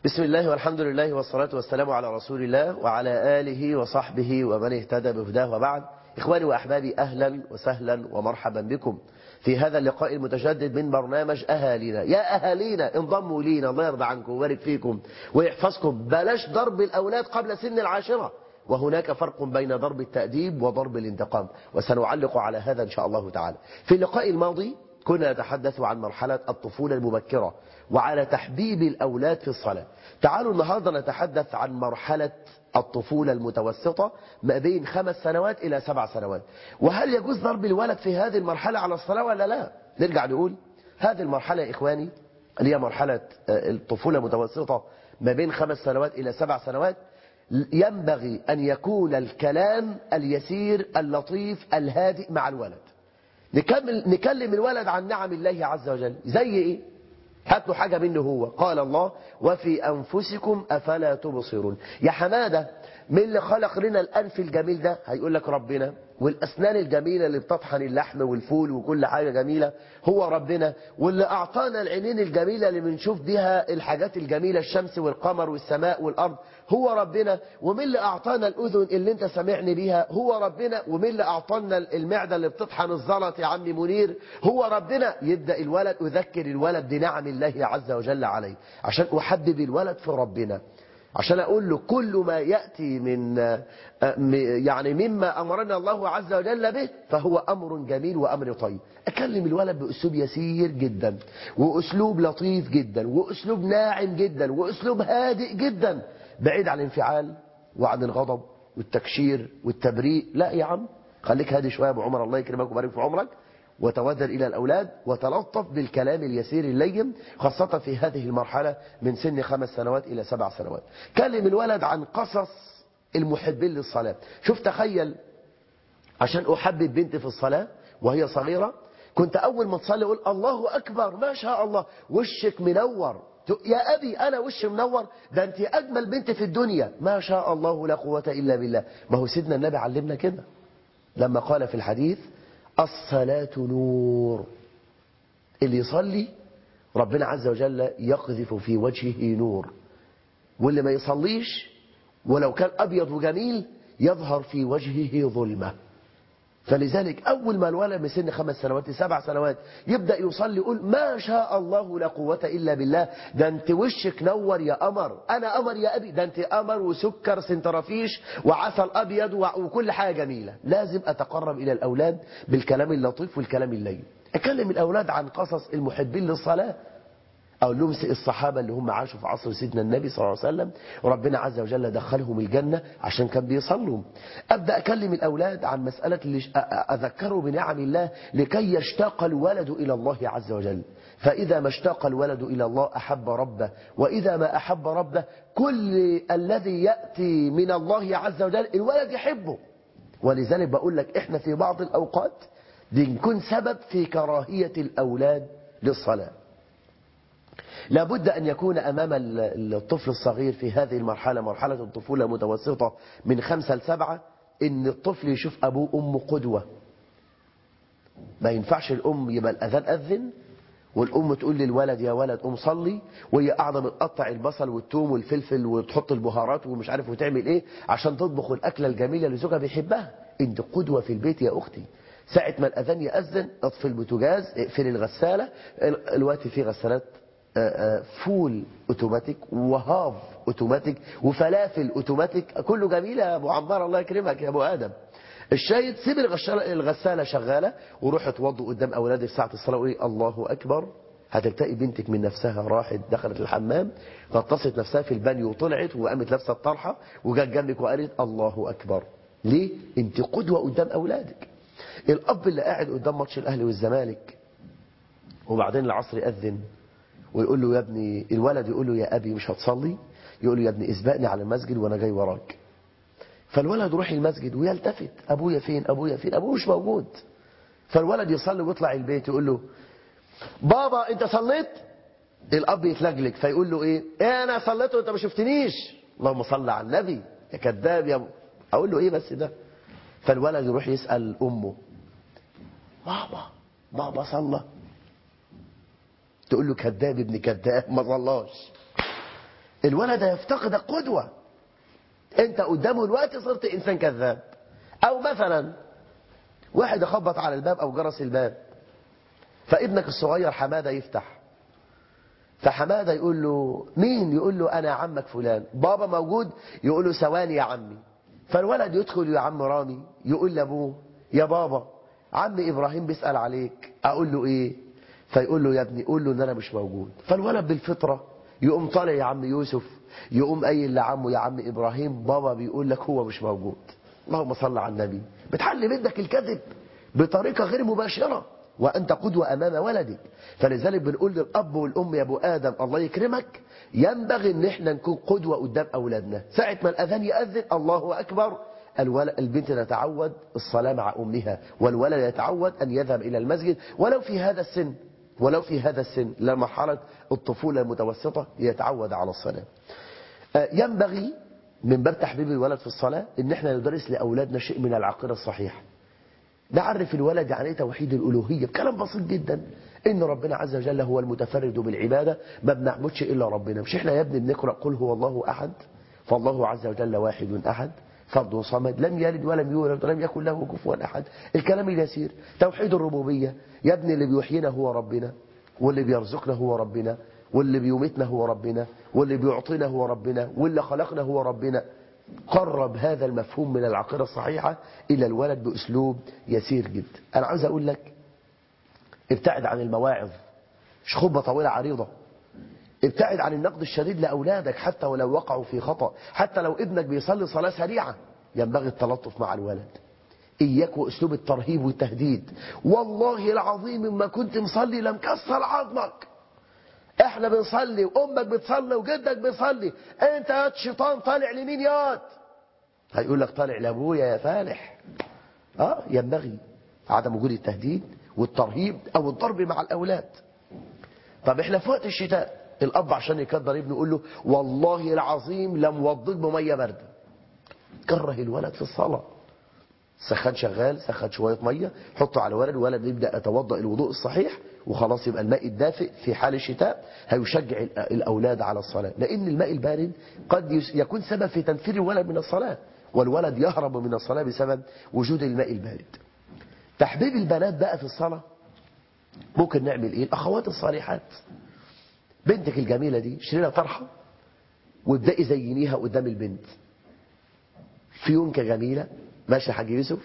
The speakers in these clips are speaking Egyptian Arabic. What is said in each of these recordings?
بسم الله والحمد لله والصلاة والسلام على رسول الله وعلى آله وصحبه ومن اهتدى بهداه وبعد إخواني وأحبابي أهلا وسهلا ومرحبا بكم في هذا اللقاء المتجدد من برنامج أهالينا يا أهالينا انضموا لينا الله يرضى عنكم ويبارك فيكم ويحفظكم بلاش ضرب الأولاد قبل سن العاشرة وهناك فرق بين ضرب التأديب وضرب الانتقام وسنعلق على هذا إن شاء الله تعالى في اللقاء الماضي كنا نتحدث عن مرحلة الطفولة المبكرة وعلى تحبيب الأولاد في الصلاة تعالوا النهاردة نتحدث عن مرحلة الطفولة المتوسطة ما بين خمس سنوات إلى سبع سنوات وهل يجوز ضرب الولد في هذه المرحلة على الصلاة ولا لا نرجع نقول هذه المرحلة يا إخواني اللي هي مرحلة الطفولة المتوسطة ما بين خمس سنوات إلى سبع سنوات ينبغي أن يكون الكلام اليسير اللطيف الهادئ مع الولد نكمل نكلم الولد عن نعم الله عز وجل زي ايه هات له حاجة منه هو قال الله وفي أنفسكم أفلا تبصرون يا حمادة من اللي خلق لنا الأنف الجميل ده هيقول لك ربنا والأسنان الجميلة اللي بتطحن اللحم والفول وكل حاجة جميلة هو ربنا واللي أعطانا العينين الجميلة اللي بنشوف بها الحاجات الجميلة الشمس والقمر والسماء والأرض هو ربنا ومن اللي أعطانا الأذن اللي انت سمعني بيها هو ربنا ومن اللي أعطانا المعدة اللي بتطحن الزلط يا عم منير هو ربنا يبدأ الولد أذكر الولد بنعم الله عز وجل عليه عشان أحبب الولد في ربنا عشان أقول له كل ما يأتي من يعني مما أمرنا الله عز وجل به فهو أمر جميل وأمر طيب أكلم الولد بأسلوب يسير جدا وأسلوب لطيف جدا وأسلوب ناعم جدا وأسلوب هادئ جدا بعيد عن الانفعال وعن الغضب والتكشير والتبريء لا يا عم خليك هادي شوية أبو عمر الله يكرمك ويبارك في عمرك وتودر إلى الأولاد وتلطف بالكلام اليسير اللين خاصة في هذه المرحلة من سن خمس سنوات إلى سبع سنوات كلم الولد عن قصص المحبين للصلاة شوف تخيل عشان أحبب بنتي في الصلاة وهي صغيرة كنت أول ما تصلي أقول الله أكبر ما شاء الله وشك منور يا أبي أنا وش منور ده أنت أجمل بنت في الدنيا ما شاء الله لا قوة إلا بالله ما هو سيدنا النبي علمنا كده لما قال في الحديث الصلاة نور اللي يصلي ربنا عز وجل يقذف في وجهه نور واللي ما يصليش ولو كان أبيض وجميل يظهر في وجهه ظلمة فلذلك أول ما الولد من سن خمس سنوات لسبع سنوات يبدأ يصلي يقول ما شاء الله لا قوة إلا بالله ده أنت وشك نور يا قمر أنا قمر يا أبي ده أنت قمر وسكر سنترافيش وعسل أبيض وكل حاجة جميلة لازم أتقرب إلى الأولاد بالكلام اللطيف والكلام اللين أكلم الأولاد عن قصص المحبين للصلاة أقول لهم الصحابة اللي هم عاشوا في عصر سيدنا النبي صلى الله عليه وسلم وربنا عز وجل دخلهم الجنة عشان كان بيصلوا أبدأ أكلم الأولاد عن مسألة اللي أذكروا بنعم الله لكي يشتاق الولد إلى الله عز وجل فإذا ما اشتاق الولد إلى الله أحب ربه وإذا ما أحب ربه كل الذي يأتي من الله عز وجل الولد يحبه ولذلك بقول لك إحنا في بعض الأوقات بنكون سبب في كراهية الأولاد للصلاة لابد أن يكون أمام الطفل الصغير في هذه المرحلة مرحلة الطفولة المتوسطة من خمسة لسبعة إن الطفل يشوف أبوه أمه قدوة ما ينفعش الأم يبقى الأذان أذن والأم تقول للولد يا ولد قوم صلي وهي قاعدة بتقطع البصل والثوم والفلفل وتحط البهارات ومش عارف وتعمل إيه عشان تطبخ الأكلة الجميلة اللي زوجها بيحبها أنت قدوة في البيت يا أختي ساعة ما الأذان يأذن اطفي البوتاجاز اقفل الغسالة الوقت في غسالات فول اوتوماتيك وهاف اوتوماتيك وفلافل اوتوماتيك كله جميل يا ابو عمار الله يكرمك يا ابو ادم الشاهد سيب الغساله شغاله وروح اتوضوا قدام اولادك ساعه الصلاه وقولي الله اكبر هتلتقي بنتك من نفسها راحت دخلت الحمام غطست نفسها في البانيو وطلعت وقامت لابسه الطرحه وجت جنبك وقالت الله اكبر ليه انت قدوه قدام اولادك الاب اللي قاعد قدام ماتش الاهلي والزمالك وبعدين العصر ياذن ويقول له يا ابني الولد يقول له يا أبي مش هتصلي يقول له يا ابني اسبقني على المسجد وأنا جاي وراك فالولد يروح المسجد ويلتفت أبويا فين أبويا فين أبوه مش موجود فالولد يصلي ويطلع البيت يقول له بابا أنت صليت الأب يتلجلج فيقول له إيه إيه أنا صليت وأنت ما شفتنيش اللهم صل على النبي يا كذاب يا أقول له إيه بس ده فالولد يروح يسأل أمه بابا بابا صلى تقول له كذاب ابن كذاب ما صلاش الولد يفتقدك قدوة انت قدامه الوقت صرت انسان كذاب او مثلا واحد يخبط على الباب او جرس الباب فابنك الصغير حمادة يفتح فحمادة يقول له مين يقول له انا عمك فلان بابا موجود يقول له ثواني يا عمي فالولد يدخل يا عم رامي يقول لابوه يا بابا عم ابراهيم بيسأل عليك اقول له ايه فيقول له يا ابني قول له ان انا مش موجود فالولد بالفطرة يقوم طالع يا عم يوسف يقوم قايل لعمه يا عم ابراهيم بابا بيقول لك هو مش موجود اللهم صل على النبي بتحل منك الكذب بطريقة غير مباشرة وأنت قدوة أمام ولدك فلذلك بنقول للأب والأم يا أبو آدم الله يكرمك ينبغي أن احنا نكون قدوة قدام أولادنا ساعة ما الأذان يأذن الله أكبر الولد البنت تتعود الصلاة مع أمها والولد يتعود أن يذهب إلى المسجد ولو في هذا السن ولو في هذا السن لمرحلة الطفولة المتوسطة يتعود على الصلاة ينبغي من باب تحبيب الولد في الصلاة ان احنا ندرس لأولادنا شيء من العقيدة الصحيحة نعرف الولد يعني ايه توحيد الألوهية بكلام بسيط جدا ان ربنا عز وجل هو المتفرد بالعبادة ما بنعبدش إلا ربنا مش احنا يا ابني بنقرأ قل هو الله أحد فالله عز وجل واحد أحد فرد صمد لم يلد ولم يولد ولم يكن له كفوا أحد الكلام اليسير توحيد الربوبية يا ابني اللي بيحيينا هو ربنا واللي بيرزقنا هو ربنا واللي بيميتنا هو ربنا واللي بيعطينا هو ربنا واللي خلقنا هو ربنا قرب هذا المفهوم من العقيدة الصحيحة إلى الولد بأسلوب يسير جدا أنا عاوز أقول لك ابتعد عن المواعظ مش خطبة طويلة عريضة ابتعد عن النقد الشديد لأولادك حتى ولو وقعوا في خطأ حتى لو ابنك بيصلي صلاة سريعة ينبغي التلطف مع الولد إياك وأسلوب الترهيب والتهديد والله العظيم ما كنت مصلي لمكسر عظمك احنا بنصلي وامك بتصلي وجدك بيصلي انت يا شيطان طالع لمين ياض هيقول لك طالع لابويا يا فالح اه ينبغي عدم وجود التهديد والترهيب او الضرب مع الاولاد طب احنا في وقت الشتاء الاب عشان يقدر ابنه يقول له والله العظيم لم وضيت بميه بارده كره الولد في الصلاه سخان شغال سخن شوية مية حطه على الولد الولد يبدأ يتوضأ الوضوء الصحيح وخلاص يبقى الماء الدافئ في حال الشتاء هيشجع الأولاد على الصلاة لأن الماء البارد قد يكون سبب في تنفير الولد من الصلاة والولد يهرب من الصلاة بسبب وجود الماء البارد تحبيب البنات بقى في الصلاة ممكن نعمل ايه الأخوات الصالحات بنتك الجميلة دي اشتري لها طرحة وابدأي زينيها قدام البنت فيونكة جميلة ماشي يا حاج يوسف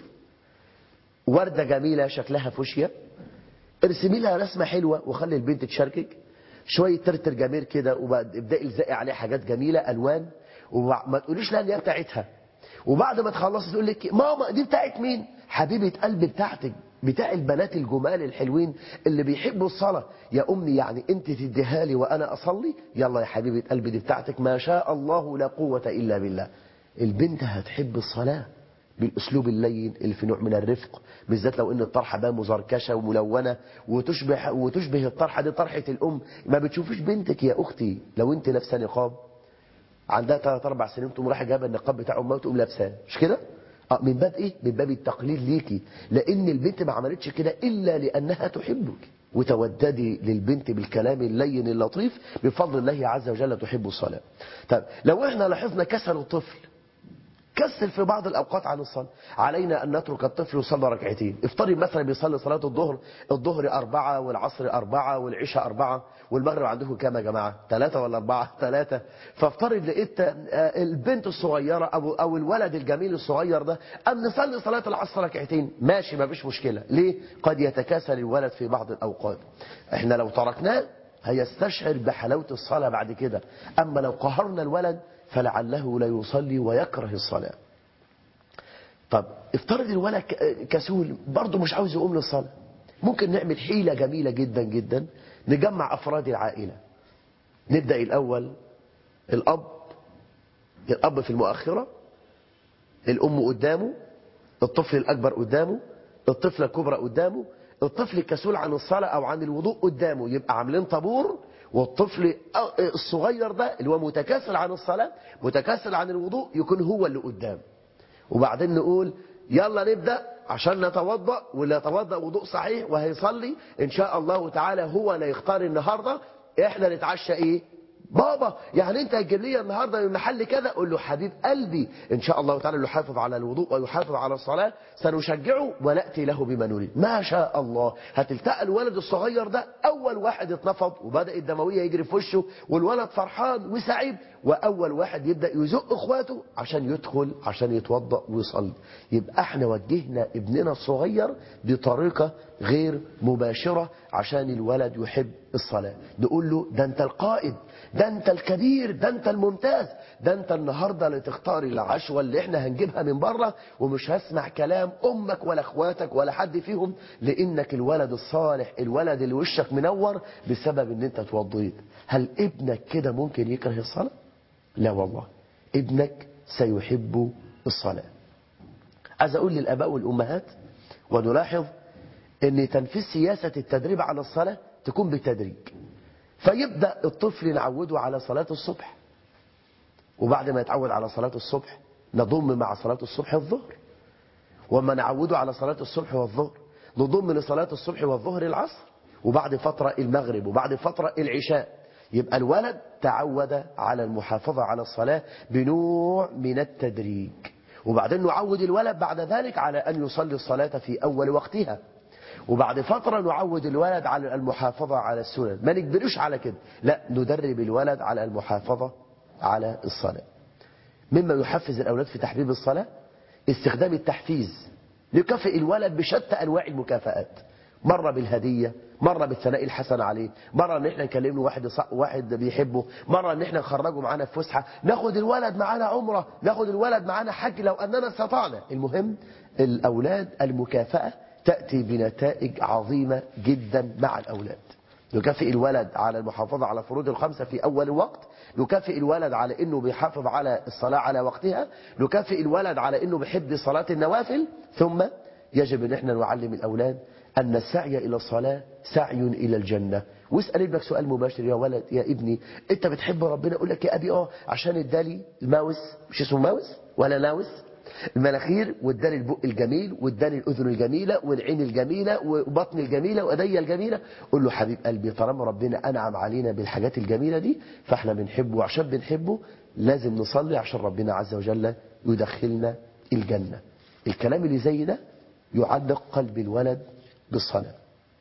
وردة جميلة شكلها فوشيا ارسمي لها رسمة حلوة وخلي البنت تشاركك شوية ترتر جميل كده وابدأي الزقي عليه حاجات جميلة ألوان وما تقوليش لها ان هي بتاعتها وبعد ما تخلصي تقول لك ماما دي بتاعت مين حبيبة قلبي بتاعتك بتاع البنات الجمال الحلوين اللي بيحبوا الصلاة يا أمي يعني أنت تديها لي وأنا أصلي يلا يا حبيبة قلبي دي بتاعتك ما شاء الله لا قوة إلا بالله البنت هتحب الصلاة بالاسلوب اللين اللي في نوع من الرفق بالذات لو ان الطرحه بقى مزركشه وملونه وتشبه وتشبه الطرحه دي طرحه الام ما بتشوفيش بنتك يا اختي لو انت لابسه نقاب عندها 3 4 سنين تقوم رايحه جايبه النقاب بتاع امها وتقوم لابساه مش كده اه من باب ايه من باب التقليد ليكي لان البنت ما عملتش كده الا لانها تحبك وتوددي للبنت بالكلام اللين اللطيف بفضل الله عز وجل تحب الصلاه طب لو احنا لاحظنا كسل الطفل كسل في بعض الأوقات عن الصلاة علينا أن نترك الطفل يصلي ركعتين افترض مثلا بيصلي صلاة الظهر الظهر أربعة والعصر أربعة والعشاء أربعة والمغرب عندكم كام يا جماعة ثلاثة ولا أربعة ثلاثة فافترض لقيت البنت الصغيرة أو, أو الولد الجميل الصغير ده أم نصلي صلاة العصر ركعتين ماشي ما فيش مشكلة ليه قد يتكاسل الولد في بعض الأوقات احنا لو تركناه هيستشعر بحلاوة الصلاة بعد كده أما لو قهرنا الولد فلعله لا يصلي ويكره الصلاة طب افترض الولد كسول برضه مش عاوز يقوم للصلاة ممكن نعمل حيلة جميلة جدا جدا نجمع أفراد العائلة نبدأ الأول الأب الأب في المؤخرة الأم قدامه الطفل الأكبر قدامه الطفلة الكبرى قدامه الطفل الكسول عن الصلاة أو عن الوضوء قدامه يبقى عاملين طابور والطفل الصغير ده اللي هو متكاسل عن الصلاة متكاسل عن الوضوء يكون هو اللي قدام وبعدين نقول يلا نبدأ عشان نتوضأ واللي يتوضأ وضوء صحيح وهيصلي إن شاء الله تعالى هو اللي يختار النهاردة إحنا نتعشى إيه بابا يعني انت هتجيب لي النهارده من محل كذا قول له حبيب قلبي ان شاء الله تعالى يحافظ على الوضوء ويحافظ على الصلاه سنشجعه وناتي له بما نريد ما شاء الله هتلتقى الولد الصغير ده اول واحد اتنفض وبدا الدمويه يجري في وشه والولد فرحان وسعيد واول واحد يبدا يزق اخواته عشان يدخل عشان يتوضا ويصلي يبقى احنا وجهنا ابننا الصغير بطريقه غير مباشره عشان الولد يحب الصلاه نقول له ده انت القائد ده انت الكبير ده انت الممتاز ده انت النهارده اللي تختار العشوه اللي احنا هنجيبها من بره ومش هسمع كلام امك ولا اخواتك ولا حد فيهم لانك الولد الصالح الولد اللي وشك منور بسبب ان انت اتوضيت هل ابنك كده ممكن يكره الصلاه لا والله ابنك سيحب الصلاه عايز اقول للاباء والامهات ونلاحظ ان تنفيذ سياسه التدريب على الصلاه تكون بالتدريج فيبدأ الطفل نعوده على صلاة الصبح وبعد ما يتعود على صلاة الصبح نضم مع صلاة الصبح الظهر وما نعوده على صلاة الصبح والظهر نضم لصلاة الصبح والظهر العصر وبعد فترة المغرب وبعد فترة العشاء يبقى الولد تعود على المحافظة على الصلاة بنوع من التدريج وبعدين نعود الولد بعد ذلك على أن يصلي الصلاة في أول وقتها وبعد فترة نعود الولد على المحافظة على السنن ما نجبروش على كده لا ندرب الولد على المحافظة على الصلاة مما يحفز الأولاد في تحبيب الصلاة استخدام التحفيز نكافئ الولد بشتى أنواع المكافآت مرة بالهدية مرة بالثناء الحسن عليه مرة ان احنا نكلم له واحد واحد بيحبه مرة ان احنا نخرجه معانا في فسحة ناخد الولد معانا عمرة ناخد الولد معانا حج لو اننا استطعنا المهم الاولاد المكافأة تأتي بنتائج عظيمة جدا مع الأولاد نكافئ الولد على المحافظة على فروض الخمسة في أول وقت نكافئ الولد على أنه بيحافظ على الصلاة على وقتها نكافئ الولد على أنه بيحب صلاة النوافل ثم يجب أن احنا نعلم الأولاد أن السعي إلى الصلاة سعي إلى الجنة واسأل ابنك سؤال مباشر يا ولد يا ابني أنت بتحب ربنا يقول لك يا أبي آه عشان ادالي الماوس مش اسمه ماوس ولا ناوس المناخير واداني البق الجميل واداني الاذن الجميله والعين الجميله وبطن الجميله وايديا الجميله قول له حبيب قلبي طالما ربنا انعم علينا بالحاجات الجميله دي فاحنا بنحبه وعشان بنحبه لازم نصلي عشان ربنا عز وجل يدخلنا الجنه الكلام اللي زي ده يعلق قلب الولد بالصلاه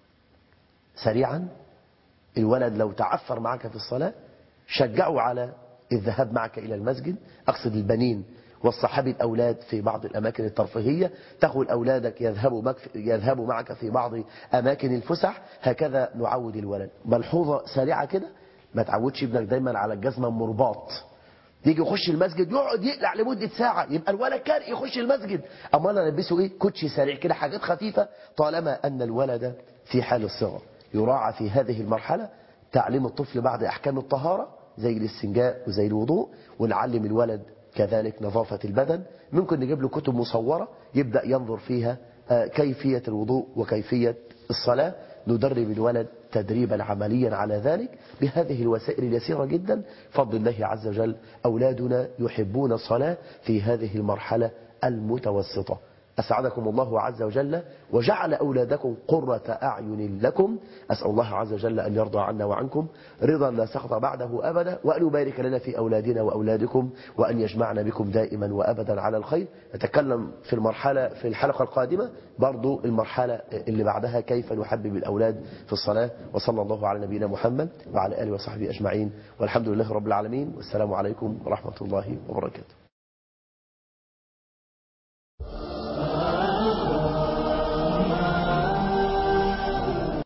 سريعا الولد لو تعثر معك في الصلاه شجعه على الذهاب معك الى المسجد اقصد البنين والصحابي الأولاد في بعض الأماكن الترفيهية تاخذ أولادك يذهبوا, معك يذهبوا معك في بعض أماكن الفسح هكذا نعود الولد ملحوظة سريعة كده ما تعودش ابنك دايما على الجزمة مرباط يجي يخش المسجد يقعد يقلع لمدة ساعة يبقى الولد كان يخش المسجد أما أنا ألبسه إيه كوتشي سريع كده حاجات خفيفة طالما أن الولد في حال الصغر يراعى في هذه المرحلة تعليم الطفل بعد أحكام الطهارة زي الاستنجاء وزي الوضوء ونعلم الولد كذلك نظافة البدن ممكن نجيب له كتب مصورة يبدأ ينظر فيها كيفية الوضوء وكيفية الصلاة ندرب الولد تدريبا عمليا على ذلك بهذه الوسائل اليسيرة جدا فضل الله عز وجل أولادنا يحبون الصلاة في هذه المرحلة المتوسطة أسعدكم الله عز وجل وجعل أولادكم قرة أعين لكم أسأل الله عز وجل أن يرضى عنا وعنكم رضا لا سخط بعده أبدا وأن يبارك لنا في أولادنا وأولادكم وأن يجمعنا بكم دائما وأبدا على الخير نتكلم في المرحلة في الحلقة القادمة برضو المرحلة اللي بعدها كيف نحبب الأولاد في الصلاة وصلى الله على نبينا محمد وعلى آله وصحبه أجمعين والحمد لله رب العالمين والسلام عليكم ورحمة الله وبركاته